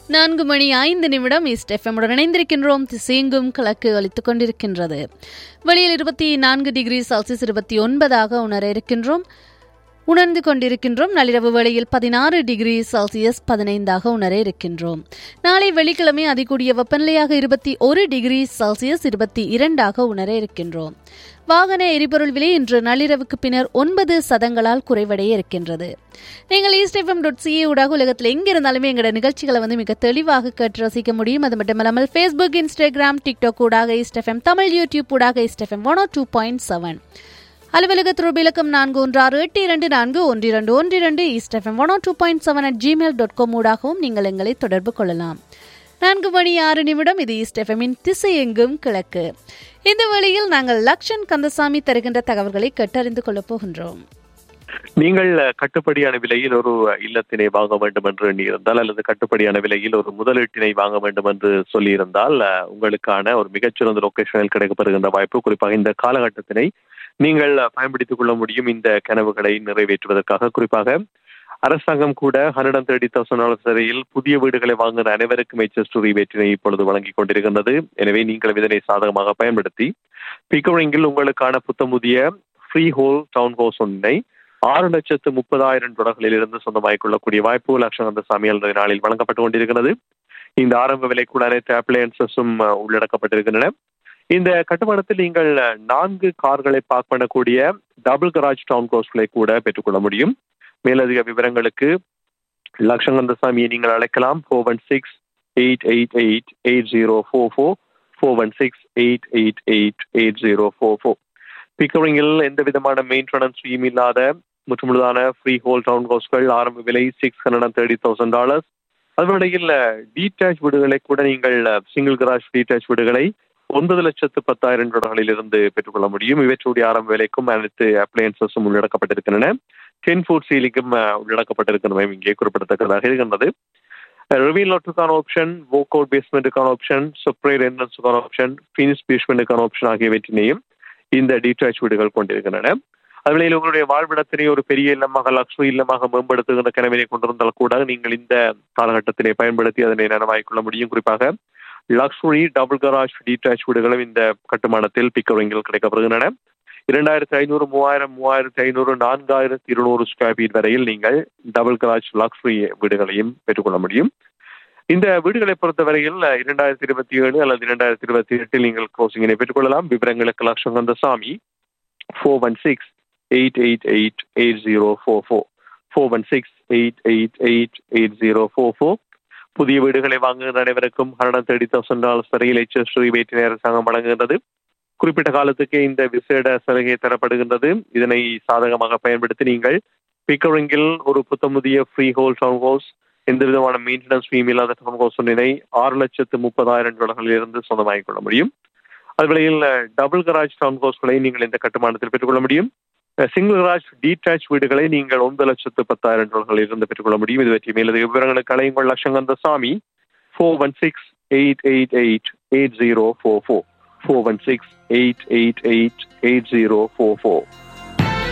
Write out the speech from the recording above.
நான்கு மணி ஐந்து நிமிடம் ஈஸ்ட் எஃப்எம்முடன் இணைந்திருக்கின்றோம் திசையெங்கும் கிழக்கு ஒலித்துக் கொண்டிருக்கின்றது வெளியில் இருபத்தி நான்கு டிகிரி செல்சியஸ் இருபத்தி ஒன்பதாக உணர இருக்கின்றோம் உணர்ந்து கொண்டிருக்கின்றோம் நள்ளிரவு வேளையில் பதினாறு டிகிரி செல்சியஸ் பதினைந்தாக உணர இருக்கின்றோம் நாளை வெள்ளிக்கிழமை அதிகூடிய வெப்பநிலையாக இருபத்தி ஒரு டிகிரி செல்சியஸ் இருபத்தி இரண்டாக உணர இருக்கின்றோம் வாகன எரிபொருள் விலை இன்று நள்ளிரவுக்கு பின்னர் ஒன்பது சதங்களால் குறைவடைய இருக்கின்றது நீங்கள் ஈஸ்ட் எஃப்எம் டாட் சிஏ ஊடாக உலகத்தில் எங்கிருந்தாலுமே எங்களோட நிகழ்ச்சிகளை வந்து மிக தெளிவாக கேட்டு ரசிக்க முடியும் அது மட்டுமல்லாமல் ஃபேஸ்புக் இன்ஸ்டாகிராம் டிக்டாக் ஊடாக ஈஸ்ட் எஃப்எம் தமிழ் யூடியூப் ஊடாக east FM one two point seven அலுவலக தொடர்பு இலக்கம் நான்கு ஒன்று ஆறு எட்டு இரண்டு நான்கு ஒன்று இரண்டு ஒன்று இரண்டு east FM one two point seven at Gmail dot com ஊடாகவும் நீங்கள் எங்களை தொடர்பு கொள்ளலாம் நான்கு மணி ஆறு நிமிடம் இது ஈஸ்ட் எஃப்எம்மின் திசை எங்கும் கிழக்கு இந்த வழியில் நாங்கள் லக்ஷன் கந்தசாமி தருகின்ற தகவல்களை கேட்டறிந்து கொள்ளப் போகின்றோம் நீங்கள் கட்டுப்படியான விலையில் ஒரு இல்லத்தினை வாங்க வேண்டும் என்று எண்ணியிருந்தால் அல்லது கட்டுப்படியான விலையில் ஒரு முதலீட்டினை வாங்க வேண்டும் என்று சொல்லியிருந்தால் உங்களுக்கான ஒரு மிகச்சிறந்த லொகேஷனில் கிடைக்கப்படுகின்ற வாய்ப்பு குறிப்பாக இந்த காலகட்டத்தினை நீங்கள் பயன்படுத்திக் கொள்ள முடியும் இந்த கனவுகளை நிறைவேற்றுவதற்காக குறிப்பாக அரசாங்கம் கூட hundred and thirty thousand dollars வரையில் புதிய வீடுகளை வாங்குகிற அனைவருக்கும் எச்எஸ் டூ ரீபேட்டினை இப்பொழுது வழங்கிக் கொண்டிருக்கின்றது எனவே நீங்கள் இதனை சாதகமாக பயன்படுத்தி பிக்கரிங்கில் உங்களுக்கான புத்தமுதிய ஃப்ரீ ஹோல் டவுன் ஹவுஸ் ஒன்றை ஆறு லட்சத்து முப்பதாயிரம் டாலர்களில் இருந்து சொந்தமாகிக் கொள்ளக்கூடிய வாய்ப்பு லட்சணந்த சாமியால் நாளில் வழங்கப்பட்டு கொண்டிருக்கிறது இந்த ஆரம்ப விலை கூட அனைத்து அப்ளையன்சஸும் உள்ளடக்கப்பட்டிருக்கின்றன இந்த கட்டுமானத்தில் நீங்கள் நான்கு கார்களை பார்க் பண்ணக்கூடிய டபுள் கராஜ் டவுன் ஹவுஸ்களை கூட பெற்றுக்கொள்ள முடியும் மேலதிக விவரங்களுக்கு லட்சங்கந்தசாமியை நீங்கள் அழைக்கலாம் four one six eight eight eight eight zero four four four one six eight eight eight eight zero four four பிக்கரிங்கில் எந்த விதமான மெயின்டெனன்ஸ் ஃபீம் இல்லாத முற்றுமுழுதான ஃப்ரீ ஹோல் டவுன் ஹவுஸ்கள் ஆரம்ப விலை six hundred and thirty thousand dollars அதனுடைய detach வீடுகளை கூட நீங்கள் சிங்கிள் கராஜ் டீடாச் வீடுகளை ஒன்பது லட்சத்து பத்தாயிரம் டாலர்களில் இருந்து பெற்றுக்கொள்ள முடியும் இவற்றுடைய ஆரம்ப விலைக்கும் அனைத்து அப்ளையன்சஸும் உள்ளடக்கப்பட்டிருக்கின்றன டென் ஃபுட் சீலிங்கும் உள்ளடக்கப்பட்டிருக்கிறவை இங்கே குறிப்பிடத்தக்கதாக இருக்கின்றது ரிவீல் நோட்டுக்கான ஆப்ஷன் வோக் அவுட் பேஸ்மெண்ட்டுக்கான ஆப்ஷன் சுப்ரேர் என்ட்ரன்ஸுக்கான ஆப்ஷன் ஃபினிஷ் பேஸ்மெண்ட்டுக்கான ஆப்ஷன் ஆகியவற்றினையும் இந்த டீடாச் வீடுகள் கொண்டிருக்கின்றன அதுவேளையில் உங்களுடைய வாழ்விடத்தினை ஒரு பெரிய இல்லமாக லக்ஷ்மி இல்லமாக மேம்படுத்துகின்ற கிழமையை கொண்டிருந்தால் கூட நீங்கள் இந்த காலகட்டத்தினை பயன்படுத்தி அதனை நனவாய்க் கொள்ள முடியும் குறிப்பாக லக்ஸுரி டபுள் கராஜ் டீடாச் வீடுகளும் இந்த கட்டுமானத்தில் பிக்கரிங்கில் கிடைக்கப்படுகின்றன இரண்டாயிரத்தி ஐநூறு மூவாயிரம் மூவாயிரத்தி ஐநூறு நான்காயிரத்தி இருநூறு ஸ்கொயர் ஃபீட் வரையில் நீங்கள் டபுள் கராஜ் லக்ஸுரி வீடுகளையும் பெற்றுக்கொள்ள முடியும் இந்த வீடுகளை பொறுத்தவரையில் இரண்டாயிரத்தி இருபத்தி ஏழு அல்லது இரண்டாயிரத்தி இருபத்தி எட்டில் நீங்கள் க்ளோசிங்கினை பெற்றுக்கொள்ளலாம் விவரங்களுக்கு Latsankanda Sami four one six eight eight eight eight zero four four four one six eight eight eight eight zero four four புதிய வீடுகளை வாங்குகிற அனைவருக்கும் ஹண்ட்ரட் தேர்ட்டி தௌசண்ட் டாலர்ஸ் வரையில் எச்எஸ் ரீபேட்டினை அரசாங்கம் வழங்குகின்றது குறிப்பிட்ட காலத்துக்கு இந்த விசேட சலுகை தரப்படுகின்றது இதனை சாதகமாக பயன்படுத்தி நீங்கள் பிக்கரிங்கில் ஒரு புத்தமுதிய ஃப்ரீ ஹோல் டவுன் ஹவுஸ் எந்த விதமான மெயின்டெனன்ஸ் ஃபீம் இல்லாத டவுன் ஹவுஸ் ஒன்றினை ஆறு லட்சத்து முப்பதாயிரம் டாலர்களில் இருந்து சொந்தமாகிக் கொள்ள முடியும் அதுவேளையில் டபுள் கராஜ் டவுன் ஹவுஸ்களை நீங்கள் இந்த கட்டுமானத்தில் பெற்றுக்கொள்ள முடியும் சிங்கிள் கராஜ் டீடாச் வீடுகளை நீங்கள் ஒன்பது லட்சத்து பத்தாயிரம் டாலர்களில் இருந்து பெற்றுக்கொள்ள முடியும் இது பற்றி மேலதிக விவரங்களுக்கு அலையுங்கள் Latsankanda Sami four one six eight eight eight eight zero four four four one six eight eight eight eight zero four four